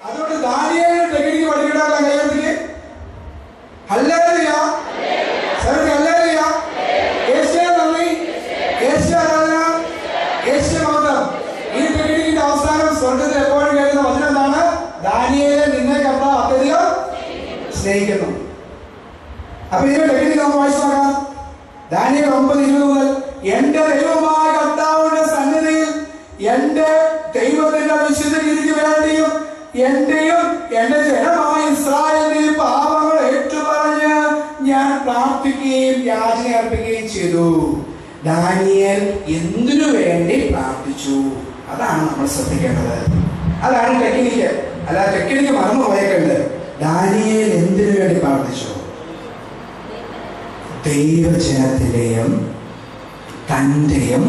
അതുകൊണ്ട് ദാനിയേലിന് ടെക്നിക്ക് പഠിക്കണമല്ല കയ്യെടുത്തിക്ക് ഹല്ലേലൂയ സർവ്വ ഹല്ലേലൂയ യേശുവേ നന്ദി യേശു ആരാധന യേശു മഹത്വം ഈ ടെക്നിക്കിന്റെ അവസാനം സ്വർഗത്തിൽ എപ്പോഴും കേൾക്കുന്ന വചനം എന്താണ് ദാനിയേലെ നിന്നെ കർത്താവ് അത്യധികം സ്നേഹിക്കുന്നു അപ്പൊ ഇതിന്റെ ടെക്നിക്ക് നമുക്ക് വായിച്ചു നോക്കാം ദാനിയൽ ഒമ്പത് ഇരുപത് മുതൽ എന്റെ ദൈവമായ കർത്താവിന്റെ സന്നിധിയിൽ എന്റെ ദൈവത്തിന്റെ വിശുദ്ധഗിരിക്ക് വേണ്ടിയും എന്റെയും എന്റെ ജനമായ ഇസ്രായേലിന്റെയും പാപങ്ങൾ ഏറ്റുപറഞ്ഞ് ഞാൻ പ്രാർത്ഥിക്കുകയും യാചന അർപ്പിക്കുകയും ചെയ്തു ദാനിയൽ എന്തിനു വേണ്ടി പ്രാർത്ഥിച്ചു അതാണ് നമ്മൾ ശ്രദ്ധിക്കേണ്ടത് അതാണ് ടെക്നിക്ക് അല്ല ടെക്നിക്ക് മറന്നു പോയേക്കരുത് ദാനിയേൽ എന്തിനു വേണ്ടി പ്രാർത്ഥിച്ചു ദൈവജനത്തിലെയും തൻ്റെയും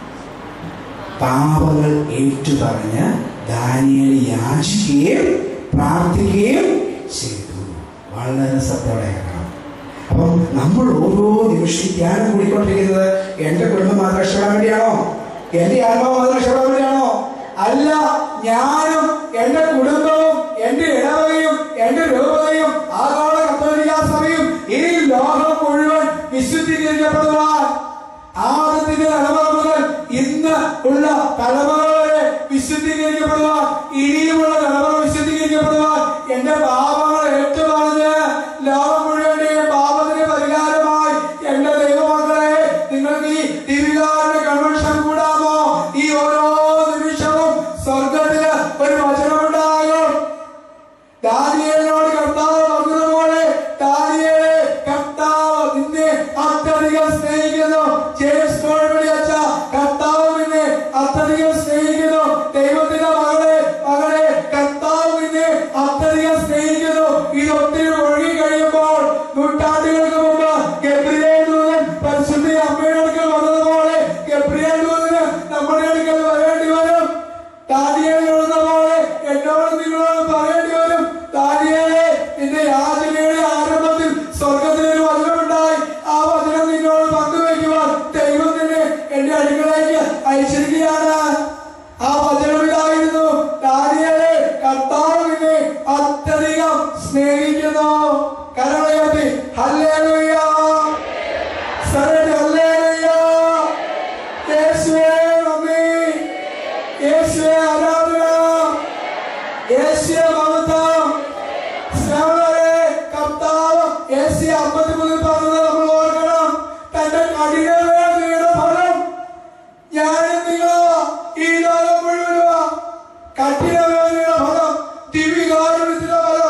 പാപങ്ങൾ ഏറ്റുപറഞ്ഞ് ദാനിയേൽ യാചിക്കുകയും പ്രാർത്ഥിക്കുകയും ചെയ്തു വളരെ ശ്രദ്ധയോടെ കേൾക്കണം അപ്പം നമ്മൾ ഓരോ നിമിഷം ധ്യാനം കൂടിക്കൊണ്ടിരിക്കുന്നത് എൻ്റെ കുടുംബം മാത്രം രക്ഷപ്പെടാൻ വേണ്ടിയാണോ എൻ്റെ ആത്മാവ് മാത്രം രക്ഷപ്പെടാൻ വേണ്ടിയാണോ അല്ല ഞാനും എൻ്റെ കുടുംബവും എൻ്റെ ഇടവകയും എൻ്റെ രൂപതയും ആഗോള കത്തോലിക്ക സഭയും ഈ ലോകം മുഴുവൻ വിശുദ്ധീകരിക്കപ്പെടുവാൻ ആദ്യത്തിന്റെ തലമുറ മുതൽ ഇന്ന് ഉള്ള തലമുറ വരെ വിശുദ്ധീകരിക്കപ്പെടുവാൻ ഇനിയുമുള്ള തലമുറ വിശുദ്ധീകരിക്കപ്പെടുവാൻ എന്റെ പാപങ്ങൾ ഏറ്റുപറഞ്ഞ് ലോകം മുഴുവന്റെയും പാപത്തിന് പരിഹാരമായി എന്റെ ദൈവമക്കളെ നിങ്ങൾക്ക് ഈ ദിവികാരുടെ കൺവെൻഷൻ കൂടാമോ ഈ ഓരോ നിമിഷവും സ്വർഗത്തില് ഒരു വചനമുണ്ടാകും ദാനിയേലിനോട് കർത്താവ് പറഞ്ഞതുപോലെ ദാനിയേലെ കർത്താവ് നിന്നെ അത്യധികം സ്നേഹിക്കുന്നു ജെയിംസ് കോഴി അച്ഛ കർത്താവ് നിന്നെ അത്യധികം സ്നേഹിക്കുന്നു ദൈവത്തിന്റെ മകളെ മകളെ കർത്താവ് നിന്നെ അത്യധികം സ്നേഹിക്കുന്നു ഇത് ഒത്തിരി ഒഴുകി കഴിയുമ്പോൾ നൂറ്റാണ്ടുകൾക്ക് മുമ്പ് ഗബ്രിയേൽ ദൂതൻ പരിശുദ്ധി അമ്മയുടെ അടുക്കൽ വന്നതുപോലെ ഗബ്രിയേൽ ദൂതന് നമ്മുടെ അടുക്കൽ വരേണ്ടി വരും ദാനിയേൽ എഴുതുന്ന പോലെ എന്നോട് നിങ്ങളോട് പറയേണ്ടി വരും ദാനിയേലെ നിന്റെ യാചനയുടെ ആരംഭത്തിൽ സ്വർഗത്തിൽ ഒരു വചനമുണ്ടായി ആ വചനം നിന്നോട് പങ്കുവയ്ക്കുവാൻ ദൈവം നിന്നെ എന്റെ അടുക്കളയിലേക്ക് അയച്ചിരിക്കുകയാണ് ആ വചനം ഇതായിരുന്നു ദാനിയേലെ കർത്താവ് നിന്നെ അത്യധികം സ്നേഹിക്കുന്നു കരളയോട്ടി ഹല്ലേലൂയ സരട് ഹല്ലേലൂയ യേശുവേ നന്ദി യേശുവേ ആരാധന യേശുവേ മഹത്വം ശ്രമണരെ കർത്താവ് യേശു അമ്പത്തി മുതൽ പറഞ്ഞത് നമ്മൾ ഓർക്കണം തന്റെ കഠിനവേദനയുടെ ഫലം ഞാനും നിങ്ങളോ ഈ ലോകം മുഴുവനുമാ കഠിനവേദനയുടെ ഫലം ദിവ്യകാരുണ്യത്തിന്റെ ഫലം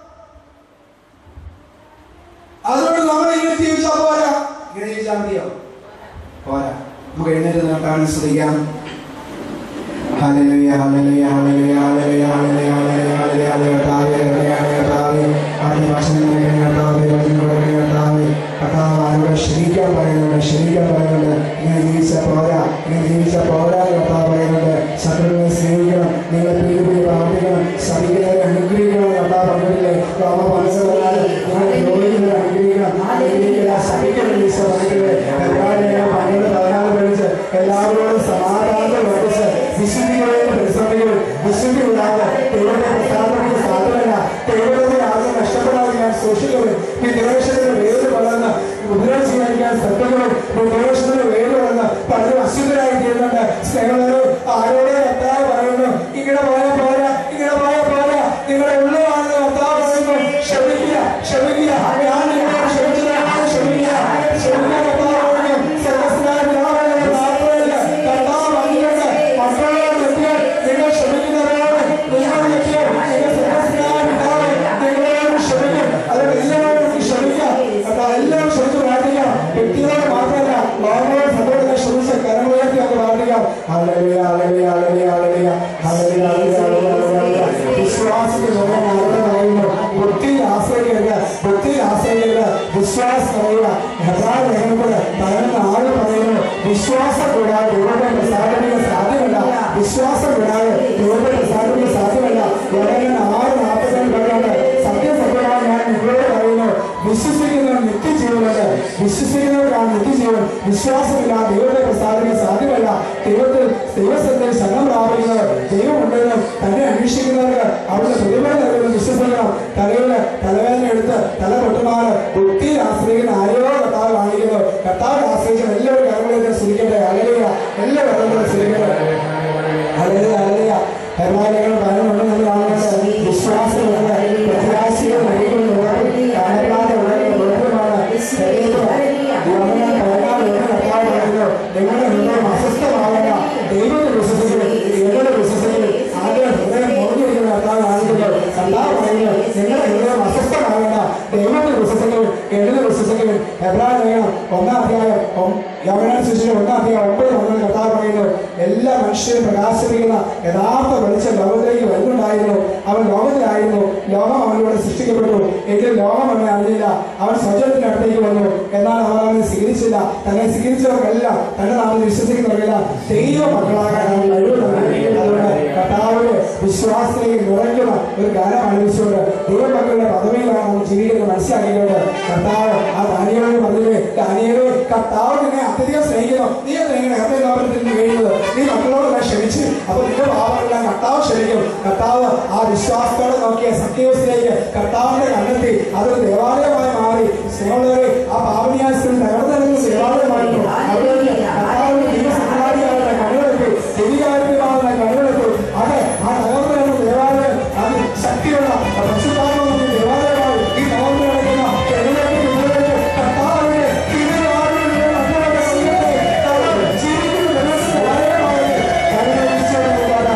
അതുകൊണ്ട് നമ്മൾ ഇങ്ങനെ ജീവിച്ചാൽ പോരാ ഇങ്ങനെ ജീവിച്ചാൽ മതിയോ പോരാ നമുക്ക് എഴുന്നേറ്റ് നേട്ടാണ് ശ്രദ്ധിക്കാം ഹല്ലേലൂയ ഹല്ലേലൂയ ഹല്ലേലൂയ ഹല്ലേലൂയ ഹല്ലേലൂയ ഹല്ലേലൂയ ഹല്ലേലൂയ കർത്താവേ കരുണയായ കർത്താവേ അവിടുത്തെ വചനങ്ങളെ കർത്താവേ വചനങ്ങളെ കർത്താവേ കർത്താവ് ആരോട് ക്ഷമിക്കാൻ പറയുന്നുണ്ട് ക്ഷമിക്കാൻ പറയുന്നുണ്ട് ഇങ്ങനെ ജീവിച്ച പോരാ ഇങ്ങനെ ജീവിച്ച പോരാ എന്ന് കർത്താവ് പറയുന്നുണ്ട് ശത്രുക്കളെ സ്നേഹിക്കണം നിങ്ങളെ പേര് പേര് പ്രാർത്ഥിക്കണം ശമിക്കുന്നവരെ അനുഗ്രഹിക്കണം എന്ന് കർത്താവ് പറഞ്ഞിട്ടില്ലേ അമ്മ മനസ്സിലാകാതെ നിങ്ങളെ രോഗികളെ അനുഗ്രഹിക്കണം അനുഗ്രഹിക്കില്ല ശമിക്കണം ഈശോ പറഞ്ഞിട്ടില്ലേ എല്ലാവരെയും പന്ത്രണ്ട് പതിനാല് പേടിച്ച് എല്ലാവരോടും സമാധാനം വർദ്ധിച്ച് വിശുദ്ധികളെ പരിശ്രമികൾ വിശുദ്ധി കൂടാതെ ദൈവത്തെ പ്രസ്ഥാനത്തിന് സാധനമല്ല ദൈവത്തെ ആദ്യം നഷ്ടപ്പെടാതെ ഞാൻ സൂക്ഷിക്കുന്നത് ഈ നിവേശത്തിന് വേര് വളർന്ന് ഉപദ്രവം ചെയ്യാതിരിക്കാൻ ശ്രദ്ധകളും നിവേശത്തിന് വേര് വളർന്ന് പലരും അശുദ്ധരായി തീരുന്നുണ്ട് സ്നേഹങ്ങളെ ആരോടെ കർത്താവ് പറയുന്നു ഇങ്ങനെ പോയാൽ പോരാ ഇങ്ങനെ പോയാൽ പോരാ നിങ്ങളുടെ ഉള്ളിലാണെന്ന് കർത്താവ് പറയുന്നു ക്ഷമിക്കുക ക്ഷമിക്കുക ഞാൻ നിങ്ങളോട് ക്ഷമിച്ചത് ക്ഷമിക്കുക ക്ഷമിക്കുക കർത്താവ് പറഞ്ഞു സർവസ്നായ പിതാവായ പ്രാർത്ഥനയില് കർത്താവ് പറഞ്ഞിട്ടുണ്ട് മക്കളോട് തെറ്റിയാൽ നിങ്ങൾ ക്ഷമിക്കുന്നവരോട് നിങ്ങളോട് തെറ്റിയാൽ നിങ്ങൾ സർവസ്നായ പിതാവ് നിങ്ങളോട് ക്ഷമിക്കും അതുകൊണ്ട് എല്ലാവരും ക്ഷമിക്കാം കർത്താവ് എല്ലാവരും ക്ഷമിച്ച് പ്രാർത്ഥിക്കാം വ്യക്തികളോട് മാത്രമല്ല ലോകങ്ങളോട് സഭയോട് ക്ഷമിച്ച് കരമുയർത്തി നമുക്ക് പ്രാർത്ഥിക്കാം ഹല്ലേലൂയ ഹല്ലേലൂയ ഹല്ലേലൂയ ഹല്ലേലൂയ ഹല്ലേലൂയ ഹല്ലേലൂയ ഹല്ലേലൂയ വിശ്വാസത്തിൽ നമ്മൾ മാത്രം പറയുന്നു ബുദ്ധിയിൽ ആശ്രയിക്കരുത് ബുദ്ധിയിൽ ആശ്രയിക്കരുത് വിശ്വാസം പറയുക ഹെബ്രായ ലേഖനത്തിൽ പതിനൊന്ന് ആറ് പറയുന്നു വിശ്വാസം കൂടാതെ ദൈവത്തെ പ്രസാദിപ്പിക്കാൻ സാധ്യമല്ല വിശ്വാസം കൂടാതെ ദൈവത്തെ പ്രസാദിപ്പിക്കാൻ സാധ്യമല്ല ലേഖനം ആറ് നാൽപ്പത്തിരണ്ട് പറയുന്നുണ്ട് സത്യം സത്യമായി ഞാൻ നിങ്ങളോട് പറയുന്നു വിശ്വസിക്കുന്നവർ നിത്യജീവനുണ്ട് വിശ്വസിക്കുന്നവർക്കാണ് നിത്യജീവൻ വിശ്വാസമില്ലാതെ ദൈവത്തെ പ്രസാദിക്കാൻ സാധ്യമല്ല ദൈവത്തിൽ ദൈവസത്തിൽ ശരണം പ്രാപിക്കുന്നവർ ദൈവമുണ്ടെന്നും തന്നെ അന്വേഷിക്കുന്നവർക്ക് അവിടുത്തെ പുതുമേൽ നൽകുന്ന വിശ്വസിക്കണം തലയില് തലവേദന എടുത്ത് തല പൊട്ടുമാറ് ബുദ്ധിയിൽ ആശ്രയിക്കുന്ന ആരെയോ കർത്താവ് കാണിക്കുന്നു കർത്താവ് ആശ്രയിച്ച എല്ലാവരും കരങ്ങളിലേക്ക് ശ്രമിക്കട്ടെ അലലിയ എല്ലാ കരങ്ങളും ശ്രമിക്കട്ടെ അലലിയ അലലിയ ഹെർമാനങ്ങൾ പറയുന്നുണ്ട് നമ്മൾ കാണുന്നത് വിശ്വാസമുള്ള പ്രത്യാശയും നയിക്കുന്നുള്ളവർ കാണപ്പെടാതെ ഉള്ളവരുമാണ് നിങ്ങളുടെ ഹൃദയം അസ്വസ്ഥമാകണ്ട ദൈവത്തെ വിശ്വസിക്കണം നിങ്ങളുടെ വിശ്വസിക്കണം ആദ്യം ഹൃദയം മുറിഞ്ഞിരിക്കുന്ന കർത്താവ് കാണിക്കുന്നത് കർത്താവ് പറയുന്നത് നിങ്ങളുടെ ഹൃദയം അസ്വസ്ഥമാകണ്ട ദൈവത്തെ വിശ്വസിക്കണം എഴുതി വിശ്വസിക്കണം എബ്രാഹിം വേണം ഒന്നാം അധ്യായം യവനാൻ ശിശു ഒന്നാം അധ്യായം ഒമ്പത് മുതൽ കർത്താവ് പറയുന്നു എല്ലാ മനുഷ്യരും പ്രകാശിപ്പിക്കുന്ന യഥാർത്ഥ വെളിച്ചം ലോകത്തിലേക്ക് വരുന്നുണ്ടായിരുന്നു അവൻ ലോകത്തിലായിരുന്നു ലോകം അവനിലൂടെ സൃഷ്ടിക്കപ്പെട്ടു എങ്കിൽ ലോകം അവനെ അറിഞ്ഞില്ല അവൻ സ്വജനത്തിന്റെ അടുത്തേക്ക് വന്നു എന്നാൽ അവർ അവനെ സ്വീകരിച്ചില്ല തന്നെ സ്വീകരിച്ചവർക്കെല്ലാം തന്റെ നാമത്തിൽ വിശ്വസിക്കുന്നവർക്കെല്ലാം ദൈവ മക്കളാകാൻ അവൻ കഴിവുണ്ട് അതുകൊണ്ട് കർത്താവിന്റെ വിശ്വാസത്തിലേക്ക് നിറയ്ക്കുന്ന ഒരു ഗാനം അനുഭവിച്ചുകൊണ്ട് ദൈവമക്കളുടെ പദവിയിലാണ് നമ്മൾ ജീവിക്കുന്നത് മനസ്സിലാക്കിക്കൊണ്ട് കർത്താവ് ആ ദാനിയോട് പറഞ്ഞില്ലേ ദാനിയോട് കർത്താവ് നിന്നെ അത്യധികം സ്നേഹിക്കുന്നു നീ എങ്ങനെ ഹൃദയ നാമത്തിൽ നിന്ന് കഴിയുന്നത് നീ മക്കളോടെല്ലാം ക്ഷമിച്ച് അപ്പൊ നിന്റെ പാവങ്ങളെല്ലാം കർത്താവ് ക്ഷമിക്കും കർത്താവ് ആ വിശ്വാസത്തോടെ നോക്കിയ സത്യവസിലേക്ക് കർത്താവിന്റെ കണ്ടെത്തി അതൊരു ദേവാലയമായി മാറി സ്നേഹമുള്ളവരെ ആ പാവനിയാസത്തിൽ തകർന്നു നിൽക്കുന്ന ദേവാലയമായി അതുകൊണ്ട് കർത്താവിന്റെ ദൈവസംഹാരിയാകുന്ന കണ്ണുകൾക്ക് ദിവികാരുണ്യമാകുന്ന കണ്ണുകൾക്ക് അത് ആ തകർന്നു കിടക്കുന്ന ദേവാലയം അത് ശക്തിയുള്ള പശുപാലമായ ദേവാലയമായി ഈ തകർന്നു കിടക്കുന്ന കെണിലേക്ക് നിങ്ങളിലേക്ക് കർത്താവിന്റെ തിരുവാതിരയുടെ മക്കളുടെ സൈന്യത്തെ അവർ ജീവിക്കുന്ന ദേവാലയമായി കരുണ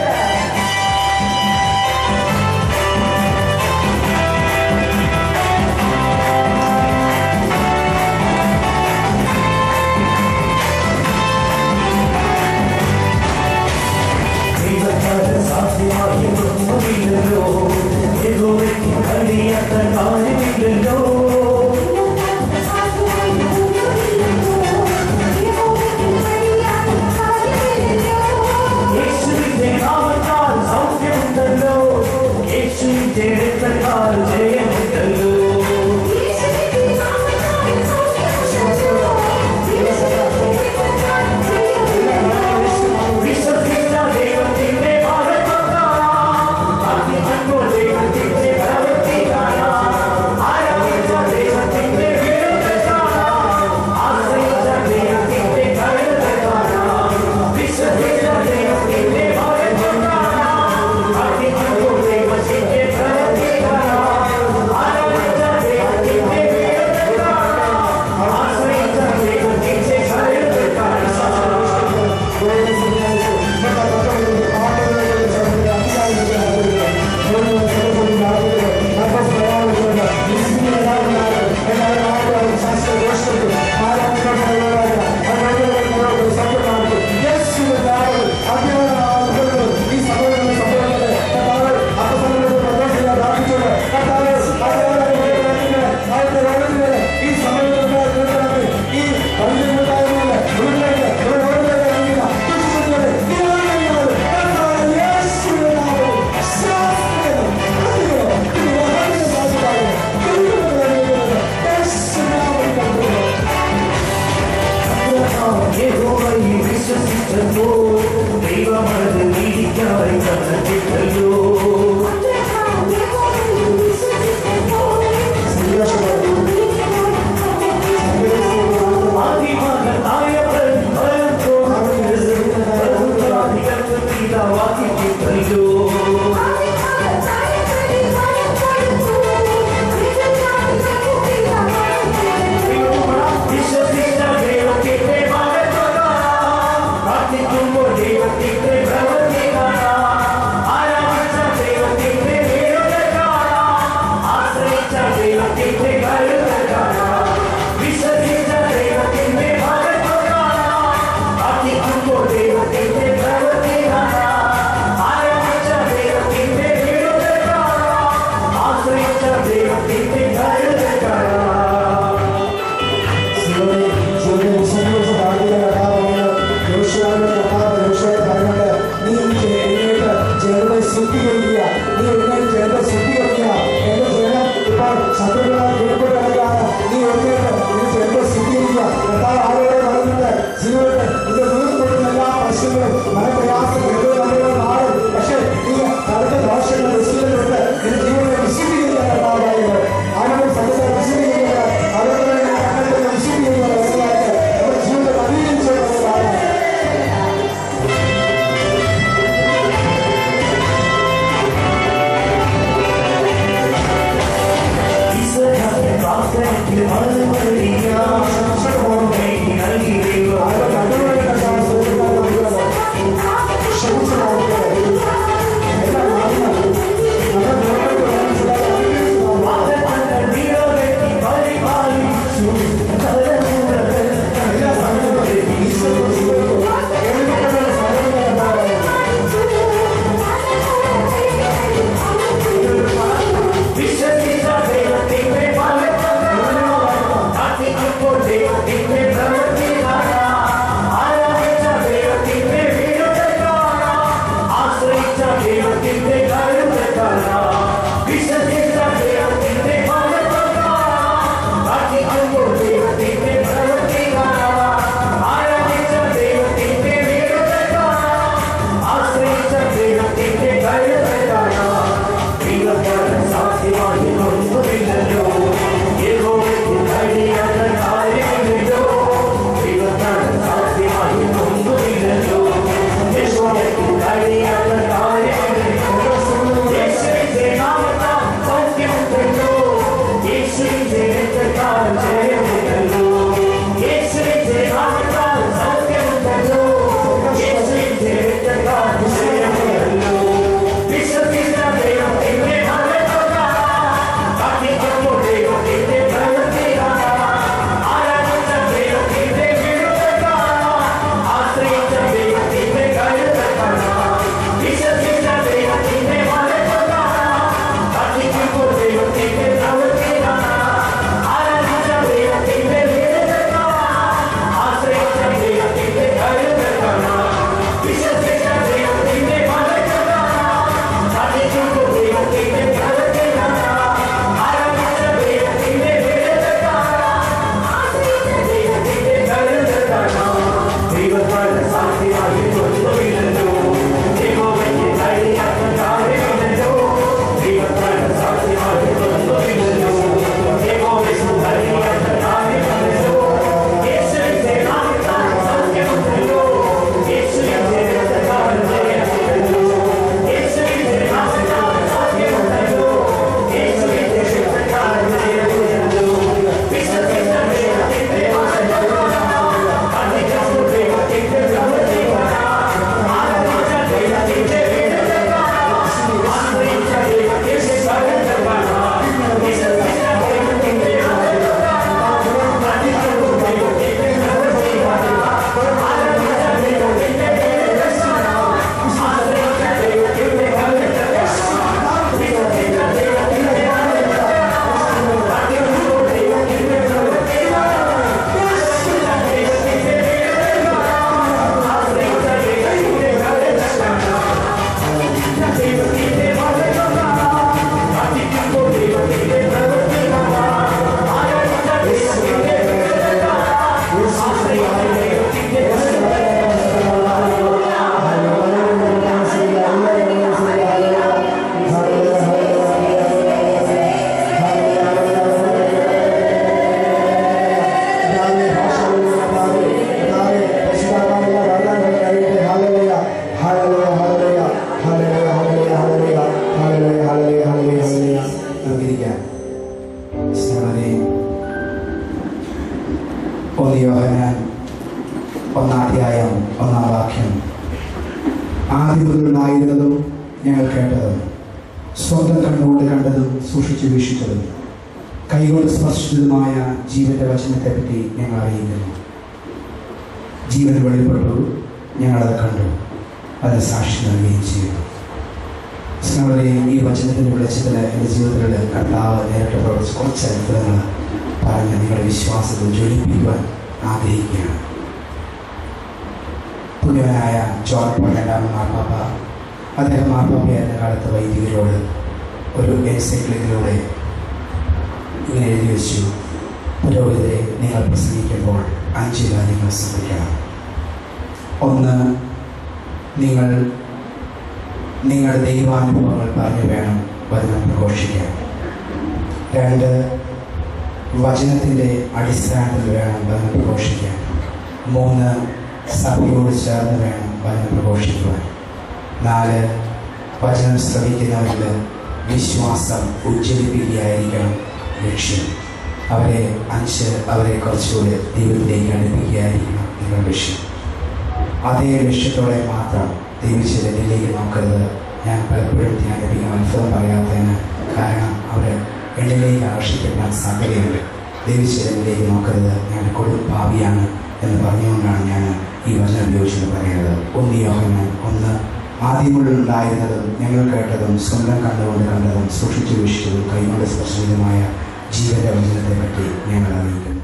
ദൈവമത് നീതിക്കായി കണ്ടിട്ടല്ലോ ആദിമകനായ പ്രഭയം തോന്നുന്നത് പ്രഭുത്വാധികൾക്ക് പിതാവാക്കി കിട്ടല്ലോ വിശ്വസിച്ച ദൈവത്തിന്റെ മകത്വകാണാം പ്രാർത്ഥിക്കുമ്പോൾ ദൈവത്തിന്റെ പ്രവൃത്തി കാണാം ആരാധിച്ച ദൈവത്തിന്റെ വീടുകൾ കാണാം ആശ്രയിച്ച ദൈവത്തിന്റെ കരുതൽ കാണാം വിശ്വസിച്ച ദൈവത്തിന്റെ മകത്വം കാണാം പ്രാർത്ഥിക്കുമ്പോൾ ദൈവത്തിന്റെ പ്രവൃത്തി കാണാം ആരാധിച്ച ദൈവത്തിന്റെ വീടുകൾ കാണാം ആശ്രയിച്ച ദൈവത്തിന്റെ കരുതൽ കാണാം ജീവിതത്തിൽ സ്വന്തം കണ്ണുകൊണ്ട് കണ്ടതും സൂക്ഷിച്ചു വീക്ഷിച്ചതും കൈകൊണ്ട് സ്പർശിച്ചതുമായ ജീവന്റെ വചനത്തെപ്പറ്റി ഞങ്ങൾ അറിയുന്നു ജീവൻ വെളിപ്പെട്ടു ഞങ്ങളത് കണ്ടു അത് സാക്ഷി നൽകുകയും ചെയ്തു സ്നേഹരെ ഈ വചനത്തിൻ്റെ വെളിച്ചത്തിൽ എൻ്റെ ജീവിതത്തിൽ കർത്താവ് നേരിട്ട് പ്രവർത്തിച്ച കുറച്ച് അത്ഭുതങ്ങൾ പറഞ്ഞ് നിങ്ങളുടെ വിശ്വാസത്തിൽ ജ്വലിപ്പിക്കുവാൻ ആഗ്രഹിക്കുകയാണ് പുണ്യവനായ ജോൺ രണ്ടാമൻ മാർപ്പാപ്പ അദ്ദേഹം മാർപ്പാപ്പയായിരുന്ന കാലത്ത് വൈദികരോട് ഒരു എൻസൈക്ലിക്കിലൂടെ ഇങ്ങനെ എഴുതി വെച്ചു പുരോഹിതരെ നിങ്ങൾ പ്രസംഗിക്കുമ്പോൾ അഞ്ച് കാര്യങ്ങൾ ശ്രദ്ധിക്കണം ഒന്ന് നിങ്ങൾ നിങ്ങളുടെ ദൈവാനുഭവങ്ങൾ പറഞ്ഞു വേണം വചനം പ്രഘോഷിക്കാൻ രണ്ട് വചനത്തിൻ്റെ അടിസ്ഥാനത്തിൽ വേണം വചനം പ്രഘോഷിക്കാൻ മൂന്ന് സഭയോട് ചേർന്ന് വേണം വചനം പ്രഘോഷിക്കുവാൻ നാല് വചനം ശ്രമിക്കുന്നവരിൽ വിശ്വാസം ഉജ്ജ്വലിപ്പിക്കുകയായിരിക്കണം ലക്ഷ്യം അവരെ അഞ്ച് അവരെ കുറച്ചുകൂടി ദൈവത്തിലേക്ക് അടുപ്പിക്കുകയായിരിക്കണം നിങ്ങളുടെ ലക്ഷ്യം അതേ ലക്ഷ്യത്തോടെ മാത്രം ദൈവിച്ച എന്നിലേക്ക് നോക്കരുത് ഞാൻ പലപ്പോഴും ധ്യാനിപ്പിക്കാൻ അത്ഭുതം പറയാത്തതിന് കാരണം അവർ എന്നിലേക്ക് ആകർഷിക്കപ്പെടാൻ സാധ്യതയുണ്ട് ദൈവിച്ച എന്നിലേക്ക് നോക്കരുത് ഞാൻ കൊടും ഭാവിയാണ് എന്ന് പറഞ്ഞുകൊണ്ടാണ് ഞാൻ ഈ വചനം ഉപയോഗിച്ചത് പറയുന്നത് ഒന്ന് യോഹന്നാൻ ഒന്ന് ആദ്യമുള്ളുണ്ടായിരുന്നതും ഞങ്ങൾ കേട്ടതും സ്വന്തം കണ്ടുകൊണ്ട് കണ്ടതും സൂക്ഷിച്ചു വീക്ഷിച്ചതും കൈകൊണ്ട് സ്പർശിച്ചതുമായ ജീവന്റെ വചനത്തെ പറ്റി ഞങ്ങൾ അറിയിക്കുന്നു